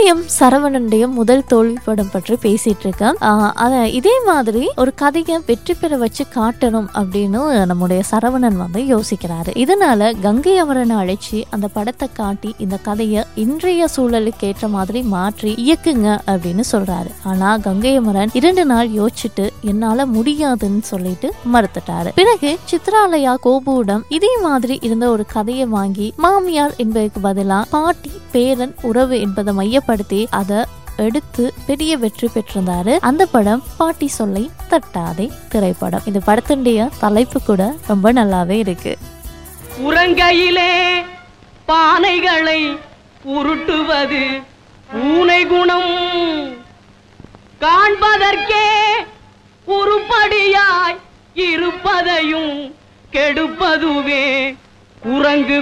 கங்கையும் சரவணனுடைய முதல் தோல்வி படம் பற்றி பேசிட்டு இருக்கேன் ஆஹ் அத இதே மாதிரி ஒரு கதையை வெற்றி பெற வச்சு காட்டணும் அப்படின்னு நம்முடைய சரவணன் வந்து யோசிக்கிறாரு இதனால கங்கை அமரனை அழைச்சி அந்த படத்தை காட்டி இந்த கதையை இன்றைய சூழலுக்கு ஏற்ற மாதிரி மாற்றி இயக்குங்க அப்படின்னு சொல்றாரு ஆனா கங்கை அமரன் இரண்டு நாள் யோசிச்சுட்டு என்னால முடியாதுன்னு சொல்லிட்டு மறுத்துட்டாரு பிறகு சித்ராலயா கோபுவிடம் இதே மாதிரி இருந்த ஒரு கதையை வாங்கி மாமியார் என்பதற்கு பதிலா பாட்டி பேரன் உறவு என்பதை மையப்படுத்தி அதை எடுத்து பெரிய வெற்றி பெற்றிருந்தாரு அந்த படம் பாட்டி சொல்லை தட்டாதே திரைப்படம் இந்த படத்தினுடைய தலைப்பு கூட ரொம்ப நல்லாவே இருக்கு உறங்கையிலே பானைகளை உருட்டுவது பூனை குணம் காண்பதற்கே உருப்படியாய் இருப்பதையும் கெடுப்பதுவே குரங்கு